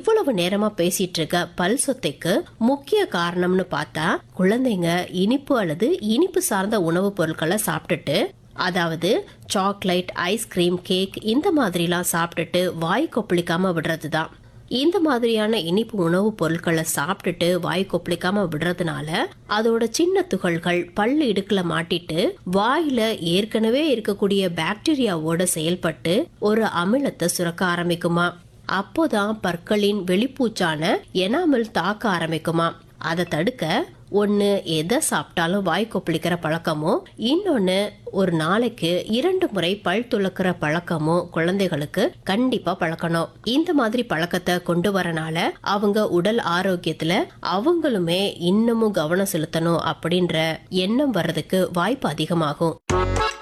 இவ்வளவு நேரமா பேசிட்டு இருக்க பல் சொத்தைக்கு முக்கிய காரணம்னு பார்த்தா குழந்தைங்க இனிப்பு அல்லது இனிப்பு சார்ந்த உணவுப் பொருட்களை சாப்பிட்டுட்டு அதாவது சாக்லேட் ஐஸ்கிரீம் கேக் இந்த மாதிரிலாம் சாப்பிட்டுட்டு வாய் கொப்பளிக்காம விடுறது தான் இந்த மாதிரியான இனிப்பு உணவுப் பொருட்களை சாப்பிட்டுட்டு வாய் கொப்பளிக்காம விடுறதுனால அதோட சின்ன துகள்கள் பல்லு இடுக்குல மாட்டிட்டு வாயில ஏற்கனவே இருக்கக்கூடிய பாக்டீரியாவோட செயல்பட்டு ஒரு அமிலத்தை சுரக்க ஆரம்பிக்குமா அப்போதான் பற்களின் வெளிப்பூச்சான எனாமல் தாக்க ஆரம்பிக்குமா அதை தடுக்க ஒன்று எதை சாப்பிட்டாலும் வாய் கொப்பளிக்கிற பழக்கமோ இன்னொன்று ஒரு நாளைக்கு இரண்டு முறை பல் துளக்கிற பழக்கமோ குழந்தைகளுக்கு கண்டிப்பா பழக்கணும் இந்த மாதிரி பழக்கத்தை கொண்டு வரனால அவங்க உடல் ஆரோக்கியத்துல அவங்களுமே இன்னமும் கவனம் செலுத்தணும் அப்படின்ற எண்ணம் வர்றதுக்கு வாய்ப்பு அதிகமாகும்